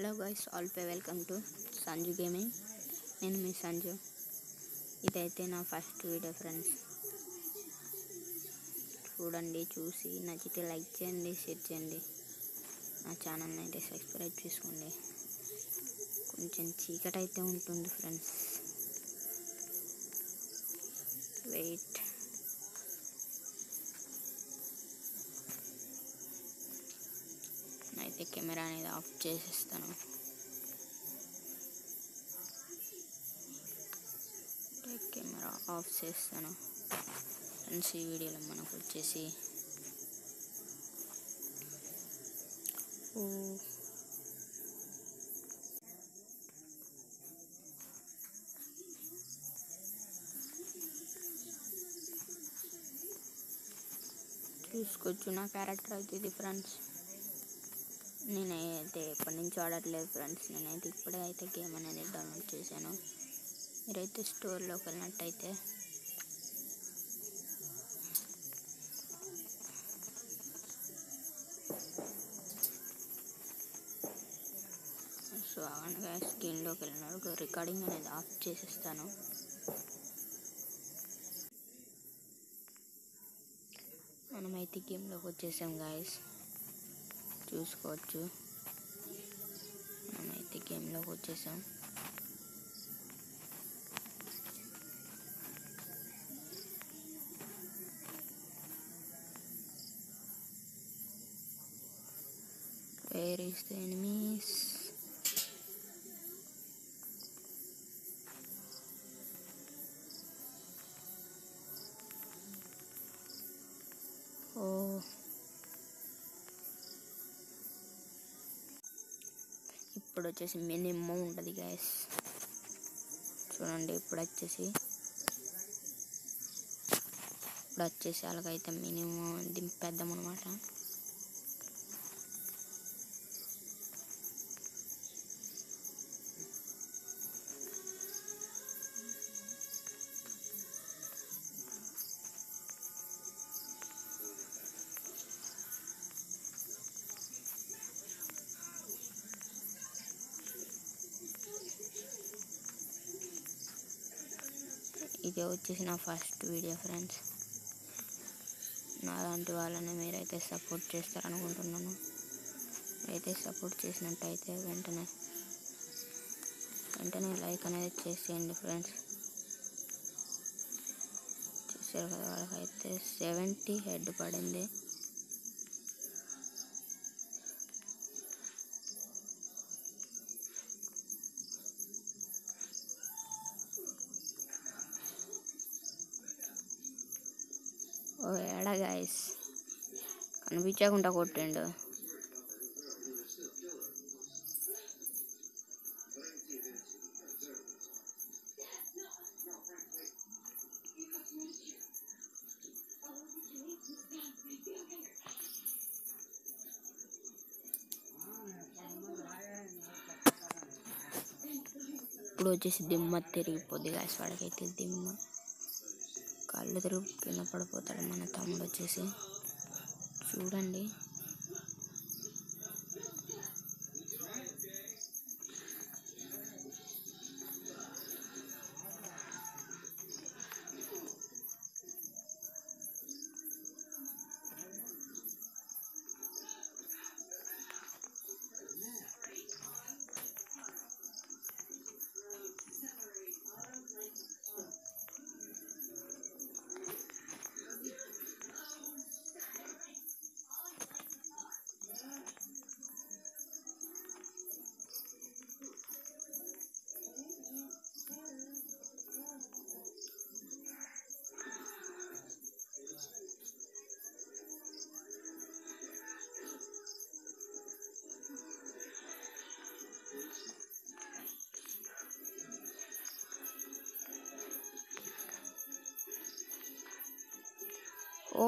hello guys ఆల్ పే welcome to Sanju gaming నేను మీ సంజు ఇదైతే నా ఫస్ట్ వీడియో ఫ్రెండ్స్ చూడండి చూసి నచ్చితే లైక్ చేయండి షేర్ చేయండి నా ఛానల్ని అయితే సబ్స్క్రైబ్ చేసుకోండి కొంచెం చీకటి అయితే ఉంటుంది ఫ్రెండ్స్ వెయిట్ అయితే కెమెరా అనేది ఆఫ్ చేసేస్తాను కెమెరా ఆఫ్ చేస్తాను ఫ్రెండ్స్ ఈ వీడియోలో మనకు వచ్చేసి ఓ చూసుకోవచ్చు నా క్యారెక్టర్ అయితే ఇది ఫ్రెండ్స్ నేనైతే ఎప్పటి నుంచి ఆడట్లేదు ఫ్రెండ్స్ నేనైతే ఇప్పుడే అయితే గేమ్ అనేది డౌన్లోడ్ చేశాను మీరైతే స్టోర్లోకి వెళ్ళినట్టయితే సో అనగా స్క్రీన్లోకి వెళ్ళినాడు రికార్డింగ్ అనేది ఆఫ్ చేసేస్తాను మనమైతే గేమ్లోకి వచ్చేసాం గాయస్ చూసుకోవచ్చు మనమైతే గేమ్లోకి వచ్చేసాం వేర్ ఈస్ ద ఎనిమీస్ ఓ ఇప్పుడు వచ్చేసి మినిమం ఉంటుంది గ్యాస్ చూడండి ఇప్పుడు వచ్చేసి ఇప్పుడు వచ్చేసి అలాగైతే మినిమం దింపేద్దాం అనమాట ఇది వచ్చేసి నా ఫస్ట్ వీడియో ఫ్రెండ్స్ నాలాంటి వాళ్ళని మీరైతే సపోర్ట్ చేస్తారనుకుంటున్నాను అయితే సపోర్ట్ చేసినట్టయితే వెంటనే వెంటనే లైక్ అనేది చేసేయండి ఫ్రెండ్స్ చూసారు కదా వాళ్ళకైతే సెవెంటీ హెడ్ పడింది ఓ ఏడా గాయస్ కనిపించకుండా కొట్టిండు ఇప్పుడు వచ్చేసి దిమ్మ తిరిగిపోద్ది గాయస్ వాడికైతే దిమ్మ కళ్ళు తిరిగి కింద పడిపోతాడు మన తమ్ముడు వచ్చేసి చూడండి ఓ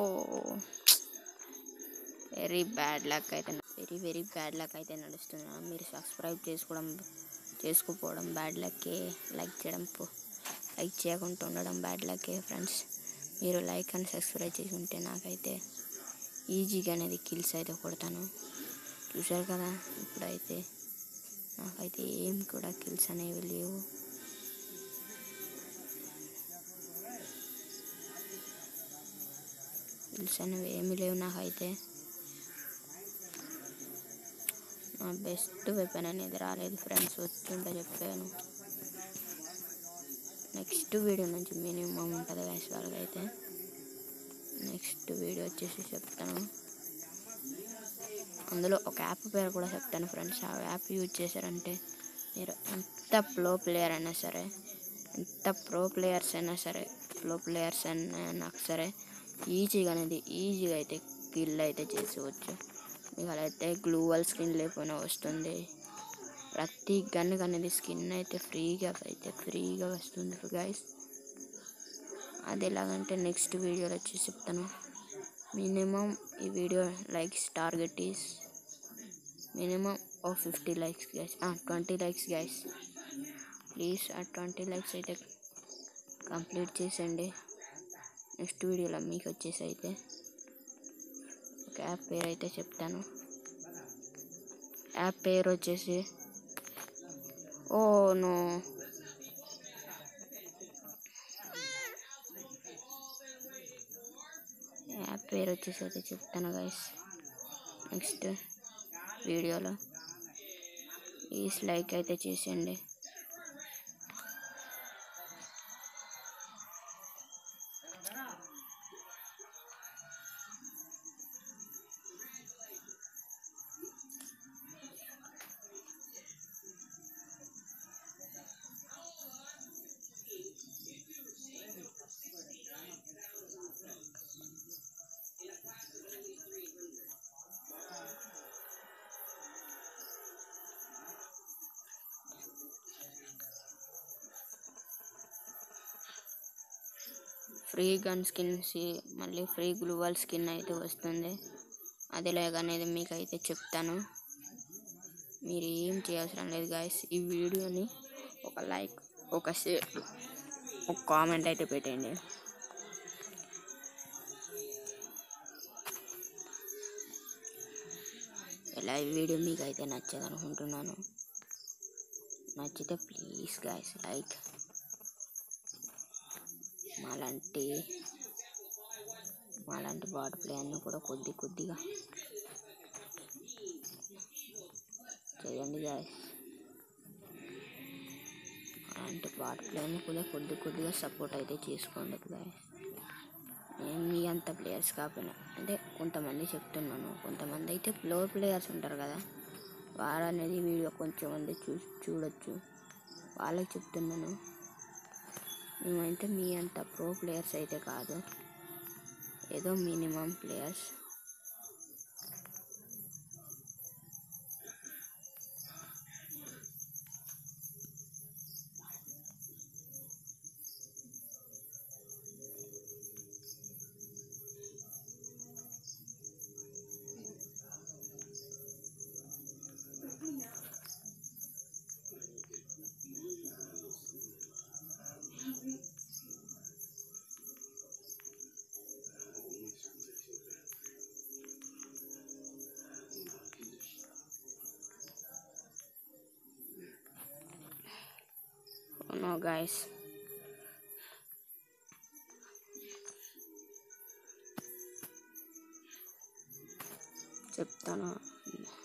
వెరీ బ్యాడ్ లక్ అయితే వెరీ వెరీ బ్యాడ్ లక్ అయితే నడుస్తున్నాను మీరు సబ్స్క్రైబ్ చేసుకోవడం చేసుకోపోవడం బ్యాడ్ లక్కే లైక్ చేయడం లైక్ చేయకుండా ఉండడం బ్యాడ్ లక్కే ఫ్రెండ్స్ మీరు లైక్ అండ్ సబ్స్క్రైబ్ చేసి ఉంటే నాకైతే ఈజీగా అనేది కిల్స్ అయితే కొడతాను చూశారు కదా ఇప్పుడైతే నాకైతే ఏం కూడా కిల్స్ అనేవి లేవు కిల్స్ అనేవి ఏమీ లేవు నాకైతే నా బెస్ట్ వెపన్ అనేది రాలేదు ఫ్రెండ్స్ వచ్చింటే చెప్పాను నెక్స్ట్ వీడియో నుంచి మినిమం ఉంటుంది గైస్ వాళ్ళకైతే నెక్స్ట్ వీడియో వచ్చేసి చెప్తాను అందులో ఒక యాప్ పేరు కూడా చెప్తాను ఫ్రెండ్స్ ఆ యాప్ యూజ్ చేశారంటే మీరు ఎంత ప్రో ప్లేయర్ అయినా సరే ఎంత ప్రో ప్లేయర్స్ అయినా సరే ప్రో ప్లేయర్స్ అయినా నాకు సరే ఈజీగా అనేది ఈజీగా అయితే కిల్ అయితే చేసుకోవచ్చు మీకు అలా అయితే గ్లూవల్ స్కిన్ లేకపోయినా వస్తుంది ప్రతి గన్ అనేది స్కిన్ అయితే ఫ్రీగా అయితే ఫ్రీగా వస్తుంది గైస్ అది ఎలాగంటే నెక్స్ట్ వీడియోలో వచ్చి చెప్తాను మినిమం ఈ video likes target is minimum ఓ fifty likes guys twenty likes guys please ఆ ట్వంటీ లైక్స్ అయితే కంప్లీట్ చేసేయండి నెక్స్ట్ వీడియోలో మీకు వచ్చేసి అయితే ఒక యాప్ పేరు అయితే చెప్తాను యాప్ పేరు వచ్చేసి ఓ నో యాప్ పేరు వచ్చేసి అయితే చెప్తాను గైస్ నెక్స్ట్ వీడియోలో ప్లీజ్ లైక్ అయితే చేసేయండి ఫ్రీ గన్ స్కిన్స్ మళ్ళీ ఫ్రీ గ్లూవల్ స్కిన్ అయితే వస్తుంది అది లేకనేది మీకు అయితే చెప్తాను మీరు ఏం చేయాల్సిన లేదు గాయస్ ఈ వీడియోని ఒక లైక్ ఒక షేర్ ఒక కామెంట్ అయితే పెట్టండి ఇలా ఈ వీడియో మీకు అయితే నచ్చదు అనుకుంటున్నాను నచ్చితే ప్లీజ్ గాయస్ లైక్ మాలాంటి మాలాంటి బాట్ ప్లేయర్ని కూడా కొద్ది కొద్దిగా చేయండి గాయస్ అలాంటి బాట్ ప్లేయర్ని కూడా కొద్ది కొద్దిగా సపోర్ట్ అయితే చేసుకోండి గాయస్ నేను మీ అంత ప్లేయర్స్ కాకపోయినా అంటే కొంతమంది చెప్తున్నాను కొంతమంది అయితే లో ప్లేయర్స్ ఉంటారు కదా వారు అనేది వీడియో కొంచెం మంది చూ చూడొచ్చు వాళ్ళకి చెప్తున్నాను మేమైతే మీ అంత ప్రో ప్లేయర్స్ అయితే కాదు ఏదో మినిమం ప్లేయర్స్ నో గాయస్ చెప్తాను